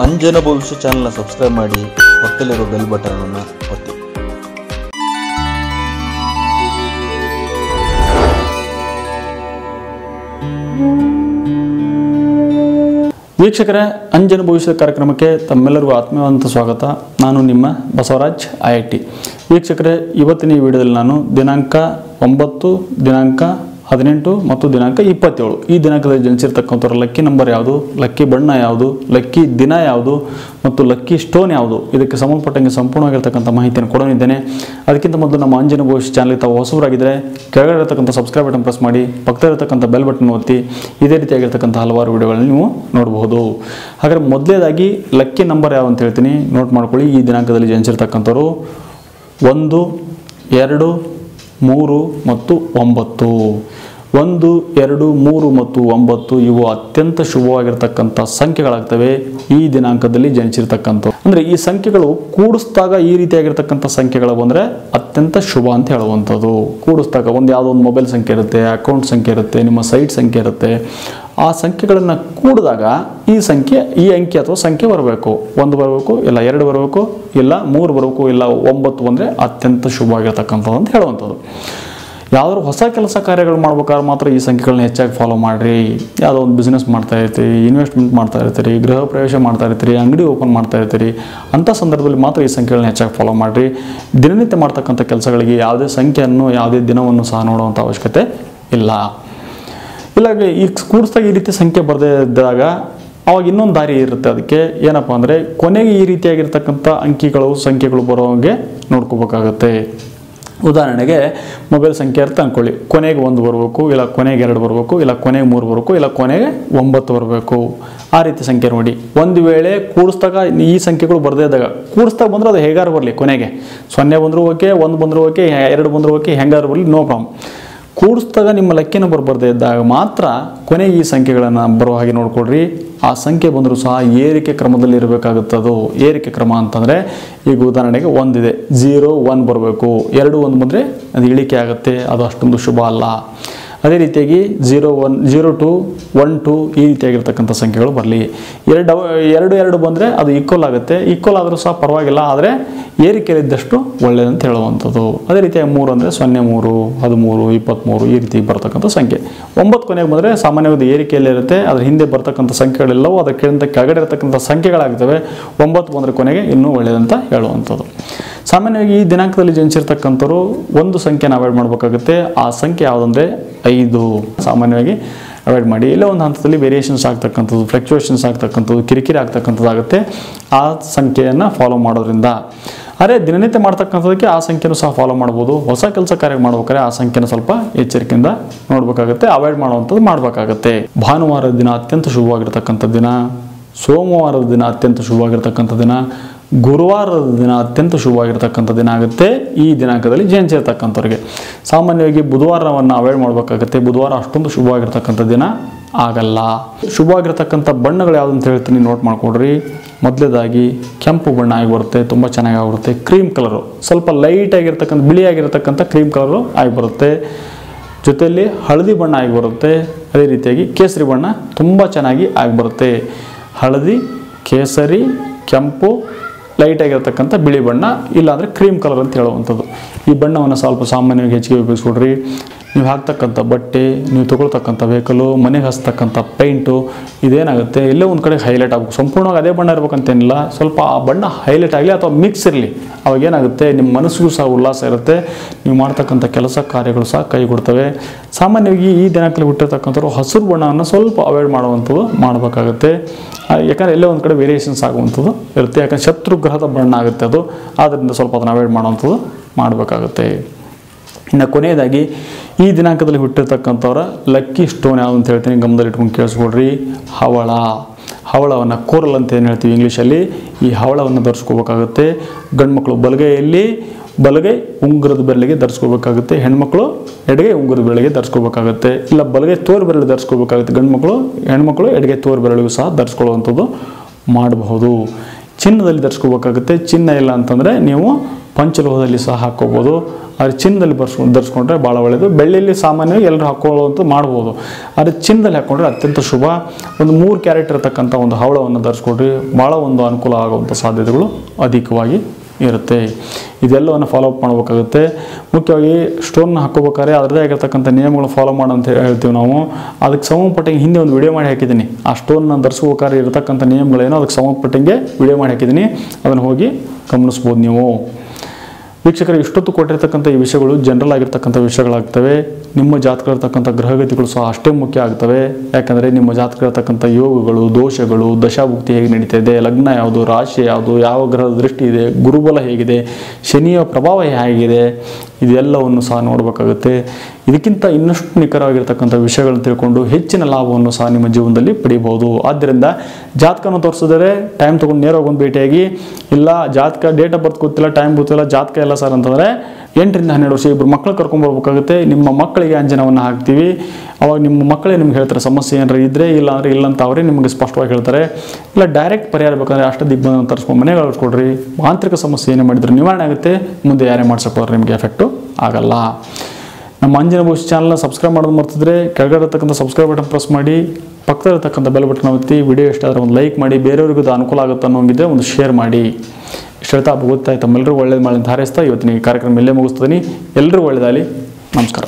ಅಂಜನ ಭವಿಷ್ಯ ಚಾನಲ್ನ ಸಬ್ಸ್ಕ್ರೈಬ್ ಮಾಡಿ ಪಕ್ಕದಲ್ಲಿರೋ ಬೆಲ್ ಬಟನ್ ಅನ್ನು ಒತ್ತಿ ವೀಕ್ಷಕರೇ ಅಂಜನ ಭವಿಷ್ಯದ ಕಾರ್ಯಕ್ರಮಕ್ಕೆ ತಮ್ಮೆಲ್ಲರಿಗೂ ಆತ್ಮೀಯವಂತ ಸ್ವಾಗತ ನಾನು ನಿಮ್ಮ ಬಸವರಾಜ್ ಐ ಐ ಟಿ ವೀಕ್ಷಕರೇ ಇವತ್ತಿನ ಈ ವಿಡಿಯೋದಲ್ಲಿ ನಾನು ದಿನಾಂಕ ಒಂಬತ್ತು ದಿನಾಂಕ ಹದಿನೆಂಟು ಮತ್ತು ದಿನಾಂಕ ಇಪ್ಪತ್ತೇಳು ಈ ದಿನಾಂಕದಲ್ಲಿ ಜನಿಸಿರ್ತಕ್ಕಂಥವ್ರ ಲಕ್ಕಿ ನಂಬರ್ ಯಾವುದು ಲಕ್ಕಿ ಬಣ್ಣ ಯಾವುದು ಲಕ್ಕಿ ದಿನ ಯಾವುದು ಮತ್ತು ಲಕ್ಕಿ ಸ್ಟೋನ್ ಯಾವುದು ಇದಕ್ಕೆ ಸಂಬಂಧಪಟ್ಟಂಗೆ ಸಂಪೂರ್ಣವಾಗಿರ್ತಕ್ಕಂಥ ಮಾಹಿತಿಯನ್ನು ಕೊಡೋನಿದ್ದೇನೆ ಅದಕ್ಕಿಂತ ಮೊದಲು ನಮ್ಮ ಅಂಜನ ಭವಿಷ್ಯ ಚಾನಲ್ಗೆ ತಾವು ಹೊಸಬರಾಗಿದ್ದರೆ ಕೆಳಗಡೆ ಇರತಕ್ಕಂಥ ಸಬ್ಸ್ಕ್ರೈಬ್ ಬಟನ್ ಪ್ರೆಸ್ ಮಾಡಿ ಪಕ್ಕದಲ್ಲಿರತಕ್ಕಂಥ ಬೆಲ್ ಬಟನ್ ಒತ್ತಿ ಇದೇ ರೀತಿಯಾಗಿರ್ತಕ್ಕಂಥ ಹಲವಾರು ವಿಡಿಯೋಗಳನ್ನು ನೀವು ನೋಡಬಹುದು ಹಾಗಾದ್ರೆ ಮೊದಲನೇದಾಗಿ ಲಕ್ಕಿ ನಂಬರ್ ಯಾವ ಅಂತ ಹೇಳ್ತೀನಿ ನೋಟ್ ಮಾಡ್ಕೊಳ್ಳಿ ಈ ದಿನಾಂಕದಲ್ಲಿ ಜನಿಸಿರ್ತಕ್ಕಂಥವ್ರು ಒಂದು ಎರಡು ಮೂರು ಮತ್ತು ಒಂಬತ್ತು ಒಂದು ಎರಡು ಮೂರು ಮತ್ತು ಒಂಬತ್ತು ಇವು ಅತ್ಯಂತ ಶುಭವಾಗಿರ್ತಕ್ಕಂಥ ಸಂಖ್ಯೆಗಳಾಗ್ತವೆ ಈ ದಿನಾಂಕದಲ್ಲಿ ಜನಿಸಿರ್ತಕ್ಕಂಥ ಅಂದರೆ ಈ ಸಂಖ್ಯೆಗಳು ಕೂಡಿಸಿದಾಗ ಈ ರೀತಿಯಾಗಿರ್ತಕ್ಕಂಥ ಸಂಖ್ಯೆಗಳು ಬಂದರೆ ಅತ್ಯಂತ ಶುಭ ಅಂತ ಹೇಳುವಂಥದ್ದು ಕೂಡಿಸಿದಾಗ ಒಂದು ಯಾವುದೋ ಒಂದು ಮೊಬೈಲ್ ಸಂಖ್ಯೆ ಇರುತ್ತೆ ಅಕೌಂಟ್ ಸಂಖ್ಯೆ ಇರುತ್ತೆ ನಿಮ್ಮ ಸೈಟ್ ಸಂಖ್ಯೆ ಇರುತ್ತೆ ಆ ಸಂಖ್ಯೆಗಳನ್ನು ಕೂಡಿದಾಗ ಈ ಸಂಖ್ಯೆ ಈ ಅಂಕಿ ಅಥವಾ ಸಂಖ್ಯೆ ಬರಬೇಕು ಒಂದು ಬರಬೇಕು ಇಲ್ಲ ಎರಡು ಬರಬೇಕು ಇಲ್ಲ ಮೂರು ಬರಬೇಕು ಇಲ್ಲ ಒಂಬತ್ತು ಬಂದರೆ ಅತ್ಯಂತ ಶುಭವಾಗಿರ್ತಕ್ಕಂಥದ್ದು ಅಂತ ಹೇಳುವಂಥದ್ದು ಯಾವ್ದಾದ್ರು ಹೊಸ ಕೆಲಸ ಕಾರ್ಯಗಳು ಮಾಡ್ಬೇಕಾದ್ರೆ ಮಾತ್ರ ಈ ಸಂಖ್ಯೆಗಳನ್ನ ಹೆಚ್ಚಾಗಿ ಫಾಲೋ ಮಾಡಿರಿ ಯಾವುದೋ ಒಂದು ಬಿಸ್ನೆಸ್ ಮಾಡ್ತಾ ಇರ್ತೀರಿ ಇನ್ವೆಸ್ಟ್ಮೆಂಟ್ ಮಾಡ್ತಾ ಇರ್ತೀರಿ ಗೃಹ ಪ್ರವೇಶ ಮಾಡ್ತಾ ಇರ್ತೀರಿ ಅಂಗಡಿ ಓಪನ್ ಮಾಡ್ತಾ ಇರ್ತೀರಿ ಅಂಥ ಸಂದರ್ಭದಲ್ಲಿ ಮಾತ್ರ ಈ ಸಂಖ್ಯೆಗಳನ್ನ ಹೆಚ್ಚಾಗಿ ಫಾಲೋ ಮಾಡಿರಿ ದಿನನಿತ್ಯ ಮಾಡ್ತಕ್ಕಂಥ ಕೆಲಸಗಳಿಗೆ ಯಾವುದೇ ಸಂಖ್ಯೆಯನ್ನು ಯಾವುದೇ ದಿನವನ್ನು ಸಹ ನೋಡುವಂಥ ಅವಶ್ಯಕತೆ ಇಲ್ಲ ಇಲ್ಲ ಈ ಕೂಡಿಸ್ದಾಗ ಈ ರೀತಿ ಸಂಖ್ಯೆ ಬರದೇ ಇದ್ದಾಗ ಅವಾಗ ಇನ್ನೊಂದು ದಾರಿ ಇರುತ್ತೆ ಅದಕ್ಕೆ ಏನಪ್ಪ ಅಂದರೆ ಕೊನೆಗೆ ಈ ರೀತಿಯಾಗಿರ್ತಕ್ಕಂಥ ಅಂಕಿಗಳು ಸಂಖ್ಯೆಗಳು ಬರೋ ಹಾಗೆ ನೋಡ್ಕೋಬೇಕಾಗತ್ತೆ ಉದಾಹರಣೆಗೆ ಮೊಬೈಲ್ ಸಂಖ್ಯೆ ಇರುತ್ತೆ ಅಂದ್ಕೊಳ್ಳಿ ಕೊನೆಗೆ ಒಂದು ಬರಬೇಕು ಇಲ್ಲ ಕೊನೆಗೆ ಎರಡು ಬರಬೇಕು ಇಲ್ಲ ಕೊನೆಗೆ ಮೂರು ಬರಬೇಕು ಇಲ್ಲ ಕೊನೆಗೆ ಒಂಬತ್ತು ಬರಬೇಕು ಆ ರೀತಿ ಸಂಖ್ಯೆ ನೋಡಿ ಒಂದು ವೇಳೆ ಕೂಡಿಸ್ದಾಗ ಈ ಸಂಖ್ಯೆಗಳು ಬರದೇ ಇದ್ದಾಗ ಕೂಡಿಸ್ದಾಗ ಬಂದ್ರೆ ಅದು ಹೇಗಾರು ಬರಲಿ ಕೊನೆಗೆ ಸೊನ್ನೆ ಬಂದರೂ ಓಕೆ ಒಂದು ಬಂದರೂ ಓಕೆ ಎರಡು ಬಂದರೂ ಓಕೆ ಹೆಂಗಾರು ಬರಲಿ ನೋ ಪ್ರಾಬ್ಲಮ್ ಕೂಡಿಸಿದಾಗ ನಿಮ್ಮ ಲಕ್ಕಿ ನಂಬರ್ ಬರದೇ ಇದ್ದಾಗ ಮಾತ್ರ ಕೊನೆಗೆ ಈ ಸಂಖ್ಯೆಗಳನ್ನು ಬರೋ ಹಾಗೆ ನೋಡ್ಕೊಡ್ರಿ ಆ ಸಂಖ್ಯೆ ಬಂದರೂ ಸಹ ಏರಿಕೆ ಕ್ರಮದಲ್ಲಿ ಇರಬೇಕಾಗುತ್ತದು ಏರಿಕೆ ಕ್ರಮ ಅಂತಂದರೆ ಈಗ ಉದಾಹರಣೆಗೆ ಒಂದಿದೆ ಝೀರೋ ಒನ್ ಬರಬೇಕು ಎರಡು ಒಂದು ಬಂದರೆ ಅದು ಇಳಿಕೆ ಆಗುತ್ತೆ ಅದು ಅಷ್ಟೊಂದು ಶುಭ ಅಲ್ಲ ಅದೇ ರೀತಿಯಾಗಿ zero one zero two one two ಈ ರೀತಿಯಾಗಿರ್ತಕ್ಕಂಥ ಸಂಖ್ಯೆಗಳು ಬರಲಿ ಎರಡು ಎರಡು ಎರಡು ಬಂದರೆ ಅದು ಈಕ್ವಲ್ ಆಗುತ್ತೆ ಈಕ್ವಲ್ ಆದರೂ ಸಹ ಪರವಾಗಿಲ್ಲ ಆದರೆ ಏರಿಕೆಯಲ್ಲಿದ್ದಷ್ಟು ಒಳ್ಳೆಯದಂತ ಹೇಳುವಂಥದ್ದು ಅದೇ ರೀತಿಯಾಗಿ ಮೂರು ಅಂದರೆ ಸೊನ್ನೆ ಮೂರು ಹದಿಮೂರು ಇಪ್ಪತ್ತ್ಮೂರು ಈ ರೀತಿ ಬರ್ತಕ್ಕಂಥ ಸಂಖ್ಯೆ ಒಂಬತ್ತು ಕೊನೆಗೆ ಬಂದರೆ ಸಾಮಾನ್ಯವಾಗಿ ಏರಿಕೆಯಲ್ಲಿರುತ್ತೆ ಅದ್ರ ಹಿಂದೆ ಬರ್ತಕ್ಕಂಥ ಸಂಖ್ಯೆಗಳೆಲ್ಲವೂ ಅದಕ್ಕಿಂತ ಕೆಳಗಡೆ ಇರತಕ್ಕಂಥ ಸಂಖ್ಯೆಗಳಾಗ್ತವೆ ಒಂಬತ್ತು ಬಂದರೆ ಕೊನೆಗೆ ಇನ್ನೂ ಒಳ್ಳೆಯದಂತ ಹೇಳುವಂಥದ್ದು ಸಾಮಾನ್ಯವಾಗಿ ಈ ದಿನಾಂಕದಲ್ಲಿ ಜನಿಸಿರ್ತಕ್ಕಂಥವ್ರು ಒಂದು ಸಂಖ್ಯೆನ ಅವಾಯ್ಡ್ ಮಾಡಬೇಕಾಗುತ್ತೆ ಆ ಸಂಖ್ಯೆ ಯಾವುದಂದರೆ ಐದು ಸಾಮಾನ್ಯವಾಗಿ ಅವಾಯ್ಡ್ ಮಾಡಿ ಇಲ್ಲ ಒಂದು ಹಂತದಲ್ಲಿ ವೇರಿಯೇಷನ್ಸ್ ಆಗ್ತಕ್ಕಂಥದ್ದು ಫ್ಲಕ್ಚುಯೇಷನ್ಸ್ ಆಗ್ತಕ್ಕಂಥದ್ದು ಕಿರಿಕಿರಿ ಆಗ್ತಕ್ಕಂಥದ್ದಾಗುತ್ತೆ ಆ ಸಂಖ್ಯೆಯನ್ನು ಫಾಲೋ ಮಾಡೋದ್ರಿಂದ ಅರೆ ದಿನನಿತ್ಯ ಮಾಡ್ತಕ್ಕಂಥದಕ್ಕೆ ಆ ಸಂಖ್ಯೆನೂ ಸಹ ಫಾಲೋ ಮಾಡ್ಬೋದು ಹೊಸ ಕೆಲಸ ಕಾರ್ಯ ಮಾಡ್ಬೇಕಾದ್ರೆ ಆ ಸಂಖ್ಯೆನ ಸ್ವಲ್ಪ ಎಚ್ಚರಿಕೆಯಿಂದ ನೋಡಬೇಕಾಗುತ್ತೆ ಅವಾಯ್ಡ್ ಮಾಡುವಂಥದ್ದು ಮಾಡಬೇಕಾಗುತ್ತೆ ಭಾನುವಾರದ ದಿನ ಅತ್ಯಂತ ಶುಭವಾಗಿರ್ತಕ್ಕಂಥ ದಿನ ಸೋಮವಾರದ ದಿನ ಅತ್ಯಂತ ಶುಭವಾಗಿರ್ತಕ್ಕಂಥ ದಿನ ಗುರುವಾರದ ದಿನ ಅತ್ಯಂತ ಶುಭವಾಗಿರ್ತಕ್ಕಂಥ ದಿನ ಆಗುತ್ತೆ ಈ ದಿನಾಂಕದಲ್ಲಿ ಜನಿಸಿರ್ತಕ್ಕಂಥವ್ರಿಗೆ ಸಾಮಾನ್ಯವಾಗಿ ಬುಧವಾರವನ್ನು ಅವಾಯ್ಡ್ ಮಾಡಬೇಕಾಗುತ್ತೆ ಬುಧವಾರ ಅಷ್ಟೊಂದು ಶುಭವಾಗಿರ್ತಕ್ಕಂಥ ದಿನ ಆಗಲ್ಲ ಶುಭವಾಗಿರ್ತಕ್ಕಂಥ ಬಣ್ಣಗಳು ಯಾವ್ದು ಅಂತ ಹೇಳ್ತೀನಿ ನೋಟ್ ಮಾಡ್ಕೊಡ್ರಿ ಮೊದಲೇದಾಗಿ ಕೆಂಪು ಬಣ್ಣ ಆಗಿ ಬರುತ್ತೆ ತುಂಬ ಚೆನ್ನಾಗಿ ಆಗಿರುತ್ತೆ ಕ್ರೀಮ್ ಕಲರು ಸ್ವಲ್ಪ ಲೈಟ್ ಆಗಿರ್ತಕ್ಕಂಥ ಬಿಳಿಯಾಗಿರ್ತಕ್ಕಂಥ ಕ್ರೀಮ್ ಕಲರು ಆಗಿ ಬರುತ್ತೆ ಜೊತೆಯಲ್ಲಿ ಹಳದಿ ಬಣ್ಣ ಆಗಿ ಬರುತ್ತೆ ಅದೇ ರೀತಿಯಾಗಿ ಕೇಸರಿ ಬಣ್ಣ ತುಂಬ ಚೆನ್ನಾಗಿ ಆಗಿ ಬರುತ್ತೆ ಹಳದಿ ಕೇಸರಿ ಕೆಂಪು ಲೈಟ್ ಆಗಿರ್ತಕ್ಕಂಥ ಬಿಳಿ ಬಣ್ಣ ಇಲ್ಲಾಂದರೆ ಕ್ರೀಮ್ ಕಲರ್ ಅಂತ ಹೇಳುವಂಥದ್ದು ಈ ಬಣ್ಣವನ್ನು ಸ್ವಲ್ಪ ಸಾಮಾನ್ಯವಾಗಿ ಹೆಚ್ಚಿಗೆ ಉಪಯೋಗಿಸ್ಕೊಡ್ರಿ ನೀವು ಹಾಕ್ತಕ್ಕಂಥ ಬಟ್ಟೆ ನೀವು ತೊಗೊಳ್ತಕ್ಕಂಥ ವೆಹಿಕಲು ಮನೆಗೆ ಹಚ್ತಕ್ಕಂಥ ಪೈಂಟು ಇದೇನಾಗುತ್ತೆ ಎಲ್ಲೇ ಒಂದು ಕಡೆ ಹೈಲೈಟ್ ಆಗಬೇಕು ಸಂಪೂರ್ಣವಾಗಿ ಅದೇ ಬಣ್ಣ ಇರ್ಬೇಕಂತೇನಿಲ್ಲ ಸ್ವಲ್ಪ ಆ ಬಣ್ಣ ಹೈಲೈಟ್ ಆಗಲಿ ಅಥವಾ ಮಿಕ್ಸ್ ಇರಲಿ ಅವಾಗ ಏನಾಗುತ್ತೆ ನಿಮ್ಮ ಮನಸ್ಸಿಗೂ ಸಹ ಉಲ್ಲಾಸ ಇರುತ್ತೆ ನೀವು ಮಾಡ್ತಕ್ಕಂಥ ಕೆಲಸ ಕಾರ್ಯಗಳು ಸಹ ಕೈಗೊಡ್ತವೆ ಸಾಮಾನ್ಯವಾಗಿ ಈ ದಿನಕ್ಕೆ ಹುಟ್ಟಿರ್ತಕ್ಕಂಥವ್ರು ಹಸಿರು ಬಣ್ಣವನ್ನು ಸ್ವಲ್ಪ ಅವಾಯ್ಡ್ ಮಾಡುವಂಥದ್ದು ಮಾಡಬೇಕಾಗುತ್ತೆ ಯಾಕಂದರೆ ಎಲ್ಲೇ ಒಂದು ಕಡೆ ವೇರಿಯೇಷನ್ಸ್ ಆಗುವಂಥದ್ದು ಇರುತ್ತೆ ಯಾಕಂದ್ರೆ ಶತ್ರು ಗ್ರಹದ ಬಣ್ಣ ಆಗುತ್ತೆ ಅದು ಆದ್ದರಿಂದ ಸ್ವಲ್ಪ ಅದನ್ನು ಅವಾಯ್ಡ್ ಮಾಡುವಂಥದ್ದು ಮಾಡಬೇಕಾಗುತ್ತೆ ಇನ್ನು ಕೊನೆಯದಾಗಿ ಈ ದಿನಾಂಕದಲ್ಲಿ ಹುಟ್ಟಿರ್ತಕ್ಕಂಥವ್ರ ಲಕ್ಕಿ ಸ್ಟೋನ್ ಯಾವುದು ಅಂತ ಹೇಳ್ತೀನಿ ಗಮನದಲ್ಲಿ ಇಟ್ಕೊಂಡು ಕೇಳಿಸ್ಕೊಡ್ರಿ ಹವಳ ಹವಳವನ್ನು ಕೋರಲ್ ಅಂತ ಏನು ಹೇಳ್ತೀವಿ ಇಂಗ್ಲೀಷಲ್ಲಿ ಈ ಹವಳವನ್ನು ಧರಿಸ್ಕೋಬೇಕಾಗುತ್ತೆ ಗಂಡು ಮಕ್ಕಳು ಬಲಗೈಯಲ್ಲಿ ಬಲಗೈ ಉಂಗುರದ ಬೆರಳಿಗೆ ಧರಿಸ್ಕೋಬೇಕಾಗುತ್ತೆ ಹೆಣ್ಮಕ್ಳು ಎಡಗೈ ಉಂಗುರದ ಬೆರಳಿಗೆ ಧರಿಸ್ಕೋಬೇಕಾಗುತ್ತೆ ಇಲ್ಲ ಬಲಗೈ ತೋರು ಬೆರಳು ಧರಿಸ್ಕೋಬೇಕಾಗುತ್ತೆ ಗಂಡು ಮಕ್ಕಳು ಹೆಣ್ಮಕ್ಳು ಎಡಗೈ ತೋರು ಬೆರಳಿಗೂ ಸಹ ಧರಿಸ್ಕೊಳ್ಳುವಂಥದ್ದು ಮಾಡಬಹುದು ಚಿನ್ನದಲ್ಲಿ ಧರಿಸ್ಕೋಬೇಕಾಗುತ್ತೆ ಚಿನ್ನ ಇಲ್ಲ ಅಂತಂದರೆ ನೀವು ಪಂಚಲೋಹದಲ್ಲಿ ಸಹ ಹಾಕ್ಕೋಬೋದು ಆದರೆ ಚಿನ್ನದಲ್ಲಿ ಬರ್ಸ್ಕೊಂಡು ಧರಿಸ್ಕೊಂಡ್ರೆ ಭಾಳ ಒಳ್ಳೆಯದು ಬೆಳ್ಳಿಯಲ್ಲಿ ಸಾಮಾನ್ಯವಾಗಿ ಎಲ್ಲರೂ ಹಾಕ್ಕೊಳ್ಳುವಂಥ ಮಾಡ್ಬೋದು ಆದರೆ ಚಿನ್ನದಲ್ಲಿ ಹಾಕ್ಕೊಂಡ್ರೆ ಅತ್ಯಂತ ಶುಭ ಒಂದು ಮೂರು ಕ್ಯಾರೆಟ್ ಇರತಕ್ಕಂಥ ಒಂದು ಹವಳವನ್ನು ಧರಿಸ್ಕೊಡ್ರಿ ಭಾಳ ಒಂದು ಅನುಕೂಲ ಆಗುವಂಥ ಸಾಧ್ಯತೆಗಳು ಅಧಿಕವಾಗಿ ಇರುತ್ತೆ ಇದೆಲ್ಲವನ್ನು ಫಾಲೋ ಅಪ್ ಮಾಡಬೇಕಾಗುತ್ತೆ ಮುಖ್ಯವಾಗಿ ಸ್ಟೋನ್ನ ಹಾಕೋಬೇಕಾದ್ರೆ ಅದರದೇ ಆಗಿರ್ತಕ್ಕಂಥ ನಿಯಮಗಳು ಫಾಲೋ ಮಾಡೋ ಅಂತ ಹೇಳ್ತೀವಿ ನಾವು ಅದಕ್ಕೆ ಸಂಬಂಧಪಟ್ಟಂಗೆ ಹಿಂದೆ ಒಂದು ವಿಡಿಯೋ ಮಾಡಿ ಹಾಕಿದ್ದೀನಿ ಆ ಸ್ಟೋನ್ನ ಧರಿಸ್ಕೋಬೇಕಾದ್ರೆ ಇರತಕ್ಕಂಥ ನಿಯಮಗಳೇನೋ ಅದಕ್ಕೆ ಸಂಬಂಧಪಟ್ಟಂಗೆ ವಿಡಿಯೋ ಮಾಡಿ ಹಾಕಿದ್ದೀನಿ ಅದನ್ನು ಹೋಗಿ ಗಮನಿಸ್ಬೋದು ನೀವು ವೀಕ್ಷಕರು ಇಷ್ಟೊತ್ತು ಕೊಟ್ಟಿರ್ತಕ್ಕಂಥ ಈ ವಿಷಯಗಳು ಜನರಲ್ ಆಗಿರ್ತಕ್ಕಂಥ ವಿಷಯಗಳಾಗ್ತವೆ ನಿಮ್ಮ ಜಾತಕ ಇರ್ತಕ್ಕಂಥ ಗ್ರಹಗತಿಗಳು ಸಹ ಅಷ್ಟೇ ಮುಖ್ಯ ಆಗ್ತವೆ ಯಾಕಂದರೆ ನಿಮ್ಮ ಜಾತಕ ಇರ್ತಕ್ಕಂಥ ಯೋಗಗಳು ದೋಷಗಳು ದಶಾಭುಕ್ತಿ ಹೇಗೆ ನಡೀತಾ ಇದೆ ಲಗ್ನ ಯಾವುದು ರಾಶಿ ಯಾವುದು ಯಾವ ಗ್ರಹದ ದೃಷ್ಟಿ ಇದೆ ಗುರುಬಲ ಹೇಗಿದೆ ಶನಿಯ ಪ್ರಭಾವ ಹೇಗಿದೆ ಇದೆಲ್ಲವನ್ನು ಸಹ ನೋಡಬೇಕಾಗುತ್ತೆ ಇದಕ್ಕಿಂತ ಇನ್ನಷ್ಟು ನಿಖರವಾಗಿರ್ತಕ್ಕಂಥ ವಿಷಯಗಳನ್ನು ತಿಳ್ಕೊಂಡು ಹೆಚ್ಚಿನ ಲಾಭವನ್ನು ಸಹ ನಿಮ್ಮ ಜೀವನದಲ್ಲಿ ಪಡಿಬಹುದು ಆದ್ದರಿಂದ ಜಾತಕನ ತೋರಿಸಿದರೆ ಟೈಮ್ ತೊಗೊಂಡು ನೇರವಾಗಿ ಒಂದು ಭೇಟಿಯಾಗಿ ಇಲ್ಲ ಜಾತಕ ಡೇಟ್ ಆಫ್ ಬರ್ತ್ ಗೊತ್ತಿಲ್ಲ ಟೈಮ್ ಗೊತ್ತಿಲ್ಲ ಜಾತಕ ಎಲ್ಲ ಸರ್ ಅಂತಂದರೆ ಎಂಟರಿಂದ ಹನ್ನೆರಡು ವರ್ಷ ಇಬ್ಬರು ಮಕ್ಕಳು ಕರ್ಕೊಂಡ್ಬರ್ಬೇಕಾಗುತ್ತೆ ನಿಮ್ಮ ಮಕ್ಕಳಿಗೆ ಅಂಜನವನ್ನು ಹಾಕ್ತೀವಿ ಅವಾಗ ನಿಮ್ಮ ಮಕ್ಕಳೇ ನಿಮ್ಗೆ ಹೇಳ್ತಾರೆ ಸಮಸ್ಯೆ ಏನಾರ ಇದ್ದರೆ ಇಲ್ಲ ಅಂದರೆ ಇಲ್ಲ ಅಂತ ಅವರೇ ನಿಮಗೆ ಸ್ಪಷ್ಟವಾಗಿ ಹೇಳ್ತಾರೆ ಇಲ್ಲ ಡೈರೆಕ್ಟ್ ಪರಿಹಾರ ಬೇಕಂದ್ರೆ ಅಷ್ಟು ದಿಗ್ಬಂಧನ ತರಿಸ್ಕೊಂಡು ಮನೆಗೆ ಅಳಿಸ್ಕೊಡ್ರಿ ಮಾಂತ್ರಿಕ ಸಮಸ್ಯೆ ಏನೇ ಮಾಡಿದ್ರೆ ನಿವಾರಣೆ ಆಗುತ್ತೆ ಮುಂದೆ ಯಾರೇ ಮಾಡ್ಸೋಕೋದ್ರೆ ನಿಮಗೆ ಎಫೆಕ್ಟು ಆಗಲ್ಲ ನಮ್ಮ ಅಂಜನ ಭವಿಷ್ಯ ಚಾನಲ್ನ ಸಬ್ಸ್ಕ್ರೈಬ್ ಮಾಡೋದು ಮರ್ತಿದ್ರೆ ಕೆಳಗಡೆ ಇರತಕ್ಕಂಥ ಸಬ್ಸ್ಕ್ರೈಬ್ ಬಟನ್ ಪ್ರೆಸ್ ಮಾಡಿ ಪಕ್ಕದಲ್ಲಿರ್ತಕ್ಕಂಥ ಬೆಲ್ ಬಟನ್ ಒತ್ತಿ ವಿಡಿಯೋ ಇಷ್ಟ ಆದರೆ ಒಂದು ಲೈಕ್ ಮಾಡಿ ಬೇರೆಯವ್ರಿಗೂ ಇದು ಅನುಕೂಲ ಆಗುತ್ತೆ ಅನ್ನೋಂಗಿದ್ರೆ ಒಂದು ಶೇರ್ ಮಾಡಿ ಇಷ್ಟ ಹೇಳ್ತಾ ಗೊತ್ತಾಯ್ತು ತಮ್ಮೆಲ್ಲರೂ ಒಳ್ಳೇದು ಮಾಡಿ ಅಂತ ಹಾರೈಸ್ತಾ ಇವತ್ತಿನ ಈ ಕಾರ್ಯಕ್ರಮ ಇಲ್ಲೇ ಮುಗಿಸ್ತೀನಿ ಎಲ್ಲರೂ ಒಳ್ಳೇದಾಗಲಿ ನಮಸ್ಕಾರ